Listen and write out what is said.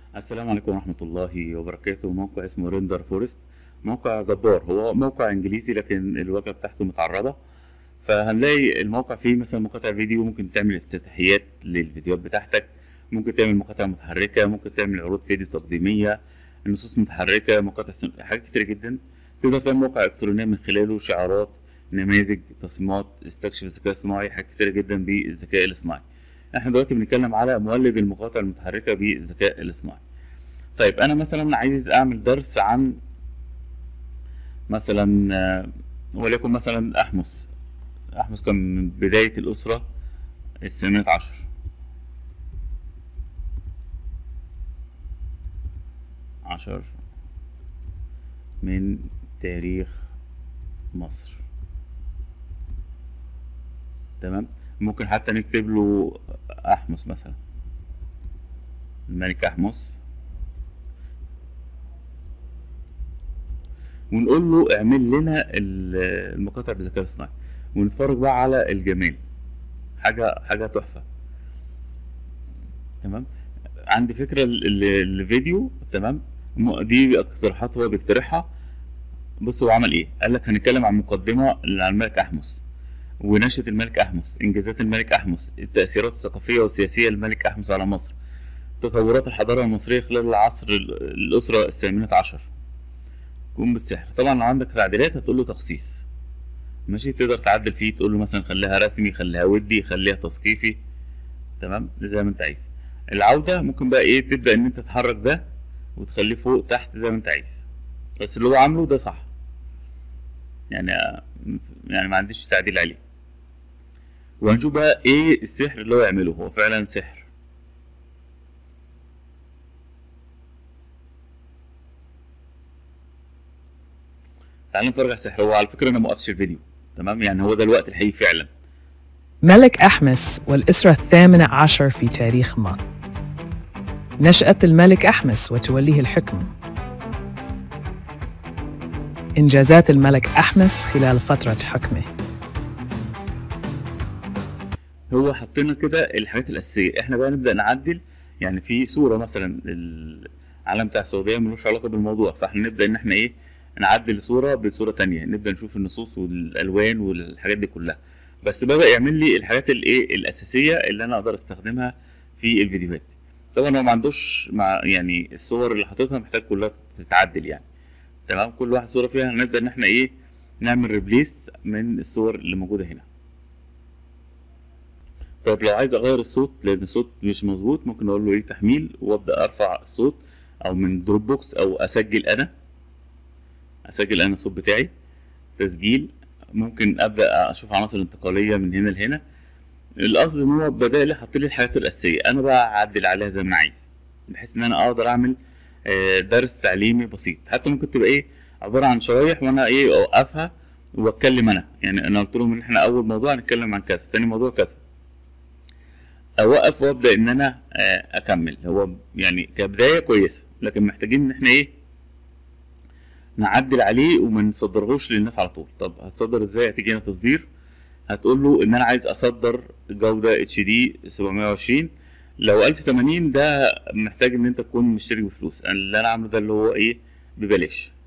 السلام عليكم ورحمة الله وبركاته موقع اسمه ريندر فورست موقع جبار هو موقع انجليزي لكن الواجهة بتاعته متعربة فهنلاقي الموقع فيه مثلا مقاطع فيديو ممكن تعمل افتتاحيات للفيديوهات بتاعتك ممكن تعمل مقاطع متحركة ممكن تعمل عروض فيديو تقديمية نصوص متحركة مقاطع سن... حاجات كتير جدا تقدر تعمل موقع إلكترونية من خلاله شعارات نماذج تصميمات استكشف الذكاء الصناعي حاجات كتير جدا بالذكاء الاصطناعي احنا دلوقتي بنتكلم على مولد المقاطع المتحركة بالذكاء الاصطناعي طيب انا مثلا عايز اعمل درس عن مثلا آه، وليكن مثلا احمس احمس كان من بداية الاسرة الثامنة عشر عشر من تاريخ مصر تمام ممكن حتى نكتب له احمس مثلا الملك احمس ونقول له اعمل لنا ال- المقاطع بالذكاء الاصطناعي ونتفرج بقى على الجمال حاجه حاجه تحفه تمام عندي فكره ال- ال- الفيديو تمام م- دي اقتراحات هو بيقترحها بص هو عمل ايه قال لك هنتكلم عن مقدمه عن الملك احمس ونشأة الملك أحمس إنجازات الملك أحمس التأثيرات الثقافية والسياسية للملك أحمس على مصر تطورات الحضارة المصرية خلال العصر ال- الأسرة الثامنة عشر قوم بالسحر طبعا لو عندك تعديلات هتقول له تخصيص ماشي تقدر تعدل فيه تقول له مثلا خليها رسمي خليها ودي خليها تثقيفي تمام زي ما انت عايز العودة ممكن بقى ايه تبدأ ان انت تحرك ده وتخليه فوق تحت زي ما انت عايز بس اللي هو عامله ده صح يعني يعني ما عنديش تعديل عليه وهنشوف بقى ايه السحر اللي هو يعمله هو فعلا سحر تعال نتفرج على السحر هو على فكرة انا موقفش الفيديو تمام يعني هو ده الوقت الحقيقي فعلا ملك أحمس والأسرة الثامنة عشر في تاريخ ما نشأة الملك أحمس وتوليه الحكم إنجازات الملك أحمس خلال فترة حكمه هو حطينا كده الحاجات الأساسية احنا بقى نبدأ نعدل يعني في صورة مثلا العلم بتاع السعودية ملوش علاقة بالموضوع فاحنا نبدأ ان احنا ايه نعدل صورة بصورة تانية نبدأ نشوف النصوص والألوان والحاجات دي كلها بس بدأ يعمل لي الحاجات الايه الأساسية اللي أنا أقدر أستخدمها في الفيديوهات طبعا هو ما عندوش مع يعني الصور اللي حاططها محتاج كلها تتعدل يعني تمام كل واحد صورة فيها هنبدأ ان احنا ايه نعمل ريبليس من الصور اللي موجودة هنا طيب لو عايز اغير الصوت لان الصوت مش مظبوط ممكن اقول له ايه تحميل وابدا ارفع الصوت او من دروب بوكس او اسجل انا اسجل انا الصوت بتاعي تسجيل ممكن ابدا اشوف عناصر انتقاليه من هنا لهنا القصد ان هو بدا لي حط لي الحاجات الاساسيه انا بقى اعدل عليها زي ما انا عايز بحيث ان انا اقدر اعمل آه، درس تعليمي بسيط حتى ممكن تبقى ايه عباره عن شرايح وانا ايه اوقفها واتكلم انا يعني انا قلت لهم ان احنا اول موضوع هنتكلم عن كذا تاني موضوع كذا اوقف وابدا ان انا آه، اكمل هو يعني كبدايه كويسه لكن محتاجين ان احنا ايه نعدل عليه وما نصدرهوش للناس على طول طب هتصدر ازاي هتيجي هنا تصدير هتقول له ان انا عايز اصدر جوده اتش دي 720 لو 1080 ده محتاج ان انت تكون مشترك بفلوس اللي انا عامله ده اللي هو ايه ببلاش